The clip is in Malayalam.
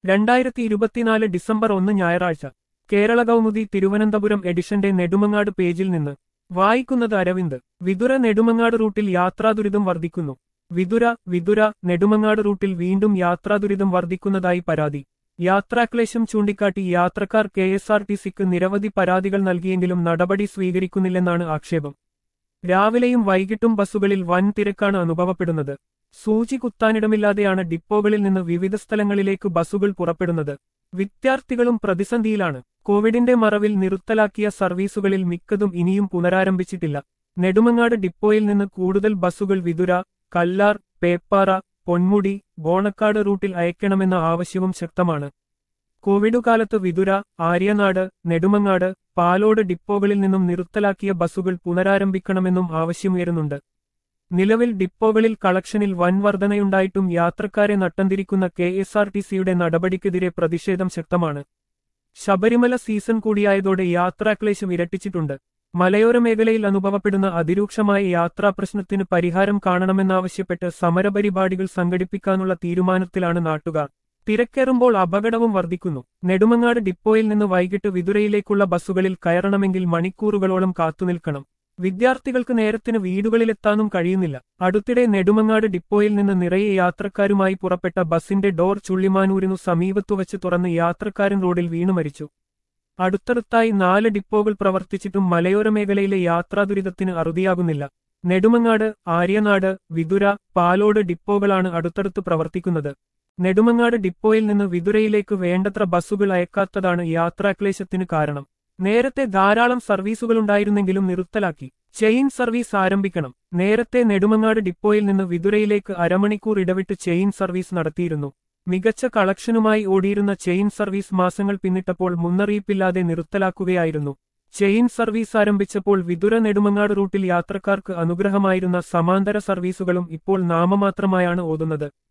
രണ്ടായിരത്തി ഇരുപത്തിനാല് ഡിസംബർ ഒന്ന് ഞായറാഴ്ച കേരള കൗമുദി തിരുവനന്തപുരം എഡിഷന്റെ നെടുമങ്ങാട് പേജിൽ നിന്ന് വായിക്കുന്നത് അരവിന്ദ് വിതുര നെടുമങ്ങാട് റൂട്ടിൽ യാത്രാദുരിതം വർദ്ധിക്കുന്നു വിതുര വിതുര നെടുമങ്ങാട് റൂട്ടിൽ വീണ്ടും യാത്രാദുരിതം വർദ്ധിക്കുന്നതായി പരാതി യാത്രാക്ലേശം ചൂണ്ടിക്കാട്ടി യാത്രക്കാർ കെ എസ് ആർ ടി സിക്ക് നിരവധി പരാതികൾ നൽകിയെങ്കിലും നടപടി സ്വീകരിക്കുന്നില്ലെന്നാണ് ആക്ഷേപം രാവിലെയും വൈകിട്ടും ബസ്സുകളിൽ വൻ തിരക്കാണ് അനുഭവപ്പെടുന്നത് സൂചി കുത്താനിടമില്ലാതെയാണ് ഡിപ്പോകളിൽ നിന്ന് വിവിധ സ്ഥലങ്ങളിലേക്ക് ബസ്സുകൾ പുറപ്പെടുന്നത് വിദ്യാർത്ഥികളും പ്രതിസന്ധിയിലാണ് കോവിഡിന്റെ മറവിൽ നിർത്തലാക്കിയ സർവീസുകളിൽ മിക്കതും ഇനിയും പുനരാരംഭിച്ചിട്ടില്ല നെടുമങ്ങാട് ഡിപ്പോയിൽ നിന്ന് കൂടുതൽ ബസ്സുകൾ വിതുര കല്ലാർ പേപ്പാറ പൊന്മുടി ബോണക്കാട് റൂട്ടിൽ അയക്കണമെന്ന ആവശ്യവും ശക്തമാണ് കോവിഡ് കാലത്ത് വിതുര ആര്യനാട് നെടുമങ്ങാട് പാലോട് ഡിപ്പോകളിൽ നിന്നും നിർത്തലാക്കിയ ബസ്സുകൾ പുനരാരംഭിക്കണമെന്നും ആവശ്യമുയരുന്നുണ്ട് നിലവിൽ ഡിപ്പോകളിൽ കളക്ഷനിൽ വൻ വർധനയുണ്ടായിട്ടും യാത്രക്കാരെ നട്ടംതിരിക്കുന്ന കെ എസ് ആർ ടി സിയുടെ നടപടിക്കെതിരെ പ്രതിഷേധം ശക്തമാണ് ശബരിമല സീസൺ കൂടിയായതോടെ യാത്രാക്ലേശം ഇരട്ടിച്ചിട്ടുണ്ട് മലയോര മേഖലയിൽ അനുഭവപ്പെടുന്ന അതിരൂക്ഷമായ യാത്രാപ്രശ്നത്തിന് പരിഹാരം കാണണമെന്നാവശ്യപ്പെട്ട് സമരപരിപാടികൾ സംഘടിപ്പിക്കാനുള്ള തീരുമാനത്തിലാണ് നാട്ടുകാർ തിരക്കേറുമ്പോൾ അപകടവും വർദ്ധിക്കുന്നു നെടുമങ്ങാട് ഡിപ്പോയിൽ നിന്ന് വൈകിട്ട് വിതുരയിലേക്കുള്ള ബസ്സുകളിൽ കയറണമെങ്കിൽ മണിക്കൂറുകളോളം കാത്തുനിൽക്കണം വിദ്യാർത്ഥികൾക്ക് നേരത്തിന് വീടുകളിലെത്താനും കഴിയുന്നില്ല അടുത്തിടെ നെടുമങ്ങാട് ഡിപ്പോയിൽ നിന്ന് നിറയെ യാത്രക്കാരുമായി പുറപ്പെട്ട ബസിന്റെ ഡോർ ചുള്ളിമാനൂരിനു സമീപത്തുവച്ച് തുറന്ന് യാത്രക്കാരൻ റോഡിൽ വീണു മരിച്ചു അടുത്തടുത്തായി നാല് ഡിപ്പോകൾ പ്രവർത്തിച്ചിട്ടും മലയോര മേഖലയിലെ യാത്രാദുരിതത്തിന് അറുതിയാകുന്നില്ല നെടുമങ്ങാട് ആര്യനാട് വിതുര പാലോട് ഡിപ്പോകളാണ് അടുത്തടുത്ത് പ്രവർത്തിക്കുന്നത് നെടുമങ്ങാട് ഡിപ്പോയിൽ നിന്ന് വിതുരയിലേക്ക് വേണ്ടത്ര ബസ്സുകൾ അയക്കാത്തതാണ് യാത്രാക്ലേശത്തിന് കാരണം നേരത്തെ ധാരാളം സർവീസുകളുണ്ടായിരുന്നെങ്കിലും നിർത്തലാക്കി ചെയിൻ സർവീസ് ആരംഭിക്കണം നേരത്തെ നെടുമങ്ങാട് ഡിപ്പോയിൽ നിന്ന് വിതുരയിലേക്ക് അരമണിക്കൂർ ഇടവിട്ട് ചെയിൻ സർവീസ് നടത്തിയിരുന്നു മികച്ച കളക്ഷനുമായി ഓടിയിരുന്ന ചെയിൻ സർവീസ് മാസങ്ങൾ പിന്നിട്ടപ്പോൾ മുന്നറിയിപ്പില്ലാതെ നിർത്തലാക്കുകയായിരുന്നു ചെയിൻ സർവീസ് ആരംഭിച്ചപ്പോൾ വിതുര നെടുമങ്ങാട് റൂട്ടിൽ യാത്രക്കാർക്ക് അനുഗ്രഹമായിരുന്ന സമാന്തര സർവീസുകളും ഇപ്പോൾ നാമമാത്രമായാണ് ഓതുന്നത്